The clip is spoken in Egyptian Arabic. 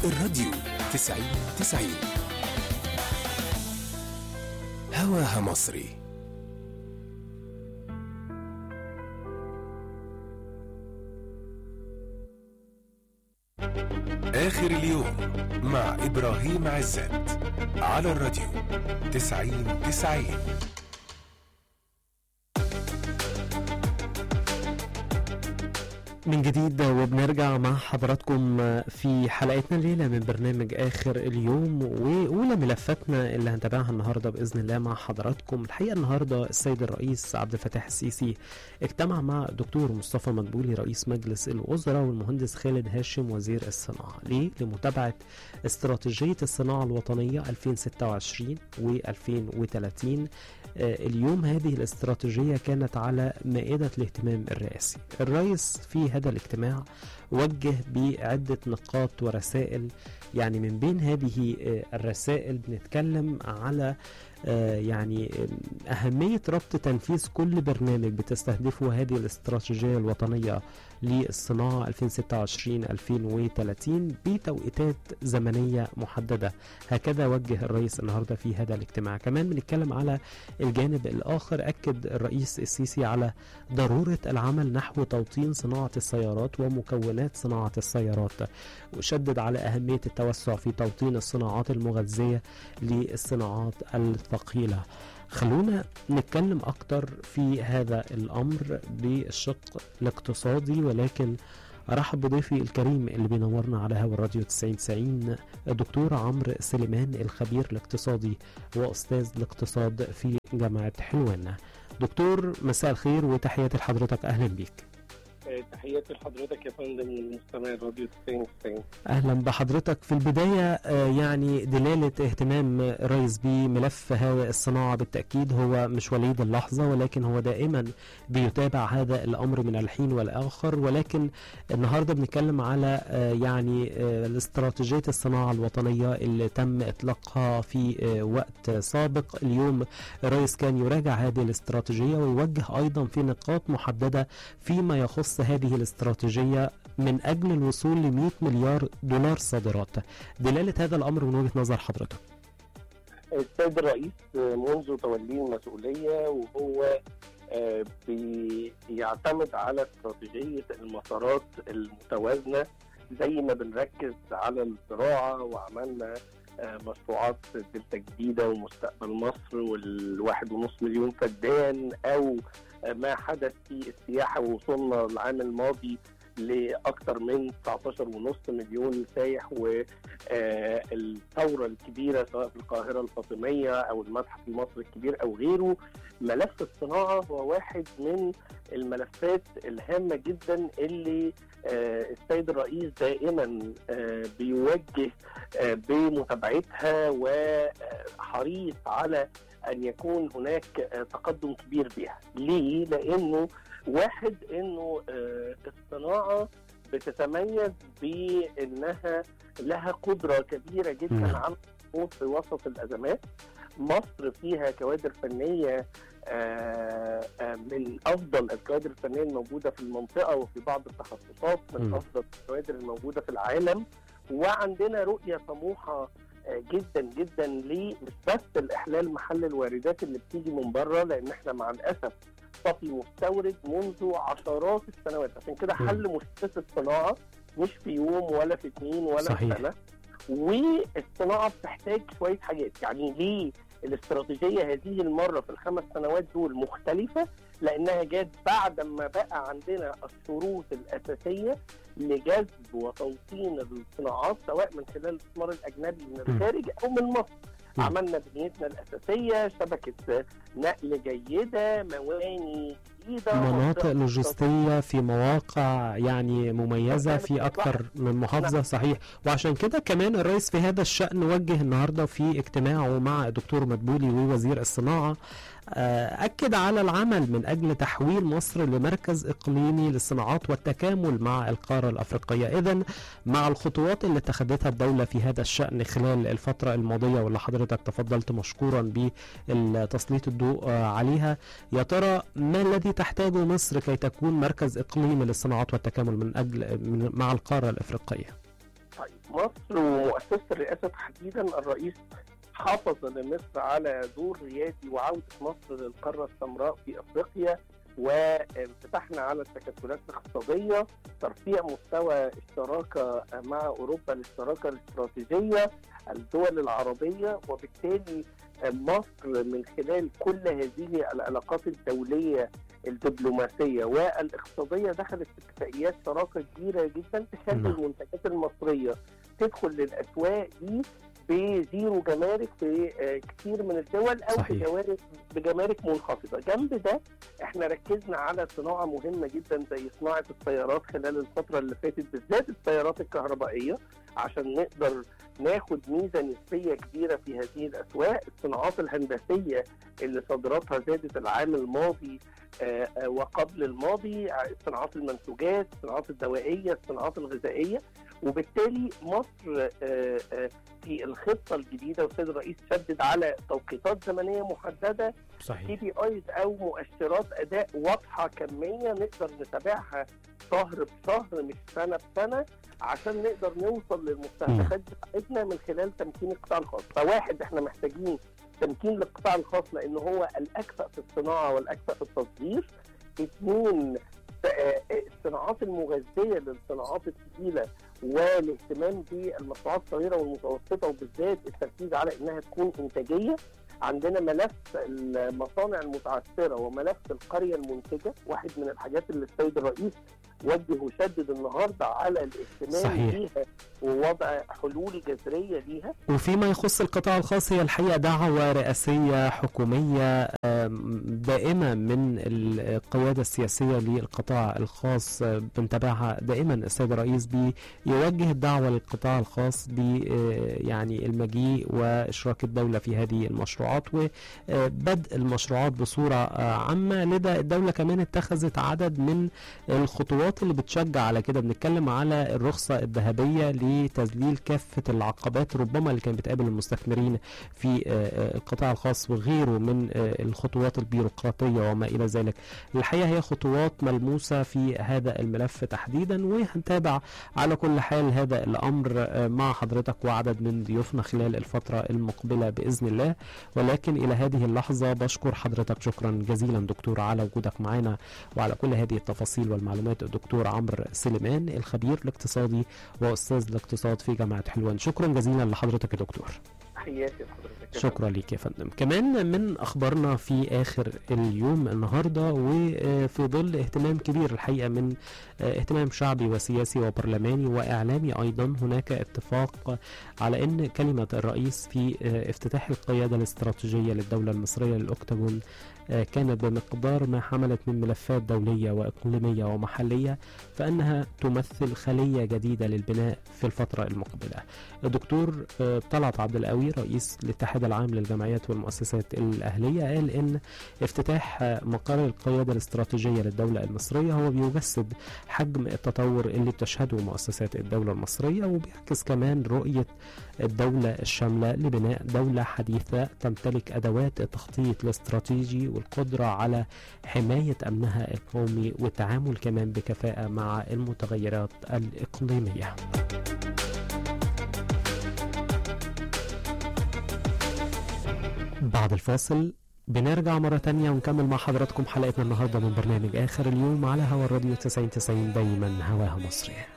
الراديو تسعين تسعين هواها مصري آخر اليوم مع إبراهيم عزت على الراديو تسعين تسعين من جديد وبنرجع مع حضراتكم في حلقتنا الليلة من برنامج آخر اليوم وأولى ملفاتنا اللي هنتابعها النهاردة بإذن الله مع حضراتكم الحقيقة النهاردة السيد الرئيس عبد الفتاح السيسي اجتمع مع الدكتور مصطفى مدبولي رئيس مجلس الوزراء والمهندس خالد هاشم وزير الصناعة ليه؟ لمتابعة استراتيجية الصناعة الوطنية 2026 و2030 اليوم هذه الاستراتيجية كانت على مائدة الاهتمام الرئاسي الرئيس في هذا الاجتماع وجه بعدة نقاط ورسائل يعني من بين هذه الرسائل بنتكلم على يعني أهمية ربط تنفيذ كل برنامج بتستهدفه هذه الاستراتيجية الوطنية للصناعة 2026-2030 بتوقيتات زمنية محددة هكذا وجه الرئيس النهاردة في هذا الاجتماع كمان بنتكلم على الجانب الآخر أكد الرئيس السيسي على ضرورة العمل نحو توطين صناعة السيارات ومكونات صناعة السيارات وشدد على أهمية التوسع في توطين الصناعات المغذية للصناعات الثقيلة خلونا نتكلم أكتر في هذا الأمر بالشق الاقتصادي ولكن أرحب بضيفي الكريم اللي بينورنا على هوا الراديو 9090 الدكتور عمرو سليمان الخبير الاقتصادي وأستاذ الاقتصاد في جامعة حلوان دكتور مساء الخير وتحياتي لحضرتك أهلا بيك تحياتي لحضرتك يا فندم للمستمع راديو 90 اهلا بحضرتك في البدايه يعني دلاله اهتمام الرئيس بملف هذا الصناعه بالتاكيد هو مش وليد اللحظه ولكن هو دائما بيتابع هذا الامر من الحين والاخر ولكن النهارده بنتكلم على يعني استراتيجيه الصناعه الوطنيه اللي تم اطلاقها في وقت سابق اليوم الرئيس كان يراجع هذه الاستراتيجيه ويوجه ايضا في نقاط محدده فيما يخص هذه الاستراتيجية من أجل الوصول ل 100 مليار دولار صادرات دلالة هذا الأمر من وجهة نظر حضرتك السيد الرئيس منذ توليه المسؤولية وهو بيعتمد على استراتيجية المسارات المتوازنة زي ما بنركز على الزراعة وعملنا مشروعات دلتا جديدة ومستقبل مصر والواحد ونص مليون فدان أو ما حدث في السياحة ووصلنا العام الماضي لأكثر من 19 ونص مليون سايح والثورة الكبيرة سواء في القاهرة الفاطمية أو المتحف المصري الكبير أو غيره ملف الصناعة هو واحد من الملفات الهامة جدا اللي السيد الرئيس دائما بيوجه بمتابعتها وحريص على ان يكون هناك تقدم كبير بها ليه لانه واحد انه الصناعه بتتميز بانها لها قدره كبيره جدا على الصمود في وسط الازمات مصر فيها كوادر فنيه من افضل الكوادر الفنيه الموجوده في المنطقه وفي بعض التخصصات من افضل الكوادر الموجوده في العالم وعندنا رؤيه طموحه جدا جدا ليه مش بس الاحلال محل الواردات اللي بتيجي من بره لان احنا مع الاسف صافي مستورد منذ عشرات السنوات عشان كده حل مشكله الصناعه مش في يوم ولا في اثنين ولا صحيح. في سنه والصناعه بتحتاج شويه حاجات يعني ليه الاستراتيجيه هذه المره في الخمس سنوات دول مختلفه لانها جت بعد ما بقى عندنا الشروط الاساسيه لجذب وتوطين الصناعات سواء من خلال الاستثمار الاجنبي من الخارج او من مصر م. عملنا بنيتنا الاساسيه شبكه نقل جيده مواني جديده مناطق لوجستية في مواقع يعني مميزة في أكثر من محافظة صحيح وعشان كده كمان الرئيس في هذا الشأن وجه النهاردة في اجتماعه مع الدكتور مدبولي ووزير الصناعة أكد على العمل من أجل تحويل مصر لمركز إقليمي للصناعات والتكامل مع القارة الأفريقية إذا مع الخطوات اللي اتخذتها الدولة في هذا الشأن خلال الفترة الماضية واللي حضرتك تفضلت مشكورا بتسليط الضوء عليها يا ترى ما الذي تحتاجه مصر كي تكون مركز إقليمي للصناعات والتكامل من أجل من مع القارة الأفريقية طيب مصر ومؤسسه الرئاسه تحديدا الرئيس حافظ لمصر على دور ريادي وعوده مصر للقاره السمراء في افريقيا وانفتحنا على التكتلات الاقتصاديه ترفيع مستوى الشراكه مع اوروبا للشراكه الاستراتيجيه الدول العربيه وبالتالي مصر من خلال كل هذه العلاقات الدوليه الدبلوماسيه والاقتصاديه دخلت في اتفاقيات شراكه كبيره جدا تخلي نعم. المنتجات المصريه تدخل للاسواق دي بزيرو جمارك في آه، كتير من الدول او صحيح. بجمارك بجمارك منخفضه جنب ده احنا ركزنا على صناعه مهمه جدا زي صناعه السيارات خلال الفتره اللي فاتت بالذات السيارات الكهربائيه عشان نقدر ناخد ميزه نسبيه كبيره في هذه الاسواق الصناعات الهندسيه اللي صادراتها زادت العام الماضي آه، آه، وقبل الماضي آه، صناعات المنسوجات الصناعات الدوائيه الصناعات الغذائيه وبالتالي مصر آه، آه، في الخطه الجديده والسيد الرئيس شدد على توقيتات زمنيه محدده كي صحيح بي ايز او مؤشرات اداء واضحه كميه نقدر نتابعها شهر بشهر مش سنه بسنه عشان نقدر نوصل للمستهدفات بتاعتنا من خلال تمكين القطاع الخاص فواحد احنا محتاجين تمكين للقطاع الخاص لان هو الاكفأ في الصناعه والاكفأ في التصدير اثنين آه، الصناعات المغذيه للصناعات الثقيله والاهتمام بالمشروعات الصغيره والمتوسطه وبالذات التركيز على انها تكون انتاجيه عندنا ملف المصانع المتعثره وملف القريه المنتجه واحد من الحاجات اللي السيد الرئيس وجه وشدد النهارده على الاهتمام صحيح. بيها ووضع حلول جذريه ليها وفيما يخص القطاع الخاص هي الحقيقة دعوة رئاسية حكومية آم، دائمة من القيادة السياسية للقطاع الخاص آه، بنتابعها دائما السيد الرئيس بيوجه الدعوة للقطاع الخاص ب آه، يعني المجيء وإشراك الدولة في هذه المشروعات وبدء المشروعات بصورة آه، عامة لدى الدولة كمان اتخذت عدد من الخطوات اللي بتشجع على كده بنتكلم على الرخصة الذهبية لتذليل كافة العقبات ربما اللي كانت بتقابل المستثمرين في آه، آه، القطاع الخاص وغيره من آه، الخطوات البيروقراطية وما إلى ذلك الحقيقة هي خطوات ملموسة في هذا الملف تحديدا وهنتابع على كل حال هذا الأمر آه، مع حضرتك وعدد من ضيوفنا خلال الفترة المقبلة بإذن الله ولكن إلى هذه اللحظة بشكر حضرتك شكرا جزيلا دكتور على وجودك معنا وعلى كل هذه التفاصيل والمعلومات الدكتور عمرو سليمان الخبير الاقتصادي وأستاذ الاقتصاد في جامعة حلوان شكرا جزيلا لحضرتك يا دكتور تحياتي لحضرتك شكرا ليك يا فندم كمان من اخبارنا في اخر اليوم النهارده وفي ظل اهتمام كبير الحقيقه من آه، اهتمام شعبي وسياسي وبرلماني واعلامي ايضا هناك اتفاق على ان كلمه الرئيس في آه، افتتاح القياده الاستراتيجيه للدوله المصريه للاكتاجون آه، كانت بمقدار ما حملت من ملفات دوليه واقليميه ومحليه فانها تمثل خليه جديده للبناء في الفتره المقبله. الدكتور آه، طلعت عبد القوي رئيس الاتحاد العام للجمعيات والمؤسسات الأهلية قال إن افتتاح آه، مقر القيادة الاستراتيجية للدولة المصرية هو بيجسد حجم التطور اللي بتشهده مؤسسات الدولة المصرية وبيعكس كمان رؤية الدولة الشاملة لبناء دولة حديثة تمتلك أدوات التخطيط الاستراتيجي والقدرة على حماية أمنها القومي والتعامل كمان بكفاءة مع المتغيرات الإقليمية. بعد الفاصل بنرجع مرة تانية ونكمل مع حضراتكم حلقتنا النهاردة من برنامج آخر اليوم على هوا الراديو 90 90 دايما هواها مصري